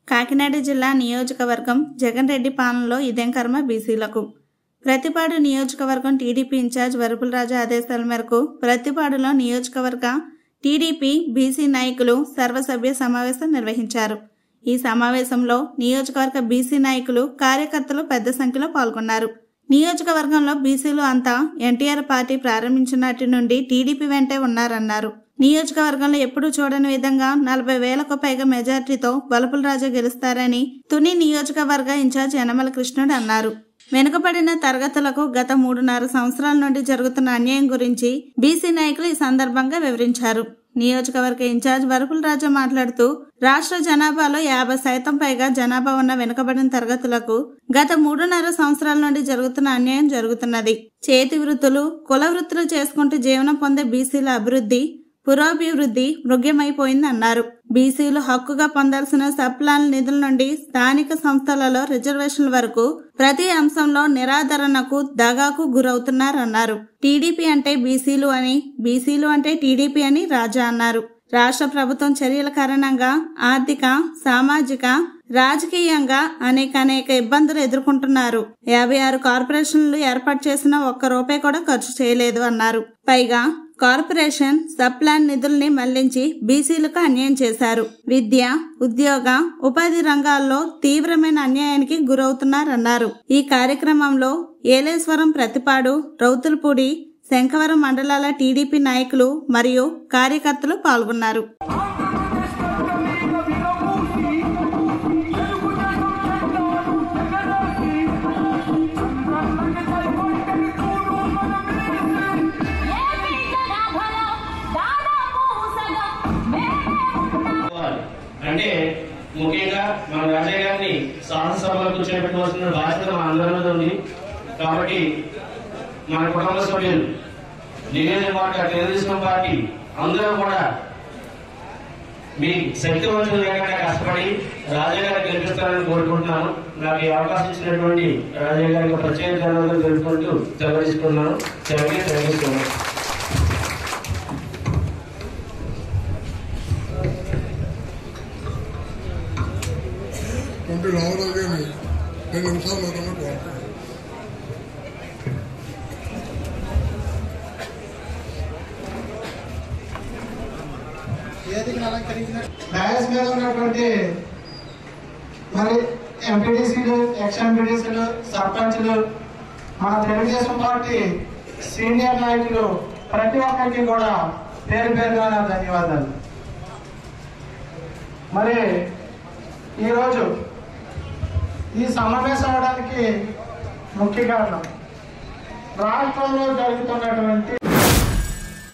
కాకినాడ జిల్లా నియోజకవర్గం జగన్ రెడ్డి పాలనలో ఇదేం కర్మ బీసీలకు ప్రతిపాడు నియోజకవర్గం టీడీపీ ఇన్ఛార్జ్ వరపులరాజు ఆదేశాల మేరకు ప్రతిపాడులో నియోజకవర్గ టీడీపీ బీసీ నాయకులు సర్వసభ్య సమావేశం నిర్వహించారు ఈ సమావేశంలో నియోజకవర్గ బీసీ నాయకులు కార్యకర్తలు పెద్ద సంఖ్యలో పాల్గొన్నారు నియోజకవర్గంలో బీసీలు అంతా ఎన్టీఆర్ పార్టీ ప్రారంభించినటి నుండి టీడీపీ వెంటే ఉన్నారన్నారు నియోజకవర్గంలో ఎప్పుడూ చూడని విధంగా నలభై వేలకు పైగా మెజార్టీతో బలపుల రాజా గెలుస్తారని తుని నియోజకవర్గ ఇన్ఛార్జ్ యనమల కృష్ణుడు అన్నారు వెనుకబడిన తరగతులకు గత మూడున్నర సంవత్సరాల నుండి జరుగుతున్న అన్యాయం గురించి బీసీ నాయకులు ఈ సందర్భంగా వివరించారు నియోజకవర్గ ఇన్ఛార్జ్ వరపుల రాజా మాట్లాడుతూ రాష్ట్ర జనాభాలో యాభై శాతం పైగా జనాభా ఉన్న వెనుకబడిన తరగతులకు గత మూడున్నర సంవత్సరాల నుండి జరుగుతున్న అన్యాయం జరుగుతున్నది చేతి వృత్తులు కుల వృత్తులు చేసుకుంటూ జీవనం పొందే బీసీల అభివృద్ధి పురోభివృద్ధి మృగ్యమైపోయింది అన్నారు బీసీలు హక్కుగా పొందాల్సిన సప్లాన్ నిధుల నుండి స్థానిక సంస్థలలో రిజర్వేషన్ల వరకు ప్రతి అంశంలో నిరాదరణకు దగాకు గురవుతున్నారన్నారు టీడీపీ అంటే బీసీలు అని బీసీలు అంటే టీడీపీ అని రాజా అన్నారు రాష్ట్ర ప్రభుత్వం చర్యల కారణంగా ఆర్థిక సామాజిక రాజకీయంగా అనేక అనేక ఇబ్బందులు ఎదుర్కొంటున్నారు యాభై ఆరు కార్పొరేషన్లు ఏర్పాటు చేసిన ఒక్క రూపాయి కూడా ఖర్చు చేయలేదు అన్నారు పైగా కార్పొరేషన్ సప్లాన్ నిధుల్ని మళ్లించి బీసీలకు అన్యాయం చేశారు విద్య ఉద్యోగ ఉపాధి రంగాల్లో తీవ్రమైన అన్యాయానికి గురవుతున్నారన్నారు ఈ కార్యక్రమంలో ఏలేశ్వరం ప్రతిపాడు రౌతులపూడి శంఖవరం మండలాల టీడీపీ నాయకులు మరియు కార్యకర్తలు పాల్గొన్నారు ఏపీ జనాభాలో దాదాపు సగం మేమే చేసుకోవాలి. అంటే ముఖ్యంగా మన రాజయ్య గారిని శాసనసభలో కూర్చోబెట్టవలసిన బాధ్యత మన అందరి మీద ఉంది కాబట్టి మన కుటుంబ సభ్యులు నియోజకవర్గ తెలుగుదేశం పార్టీ అందరూ కూడా మీ శక్తివంతులు లేకుండా కష్టపడి రాజయ్య గారిని గెలిపిస్తారని కోరుకుంటున్నాను నాకు ఈ అవకాశం ఇచ్చినటువంటి రాజయ్య గారికి ప్రత్యేక ధన్యవాదాలు తెలుపుకుంటూ తెలియజేసుకున్నాను thank you thank you so much పంపి రామారావు గారిని రెండు నిమిషాలు మాత్రమే కోరుతున్నాను డయాస్ మీద ఉన్నటువంటి మరి ఎంపీటీసీలు ఎక్స్ ఎంపీటీసీలు సర్పంచ్లు మన తెలుగుదేశం పార్టీ సీనియర్ నాయకులు ప్రతి ఒక్కరికి కూడా పేరు పేరుగా నా ధన్యవాదాలు మరి ఈరోజు ఈ సమావేశం అవడానికి ముఖ్య కారణం రాష్ట్రంలో జరుగుతున్నటువంటి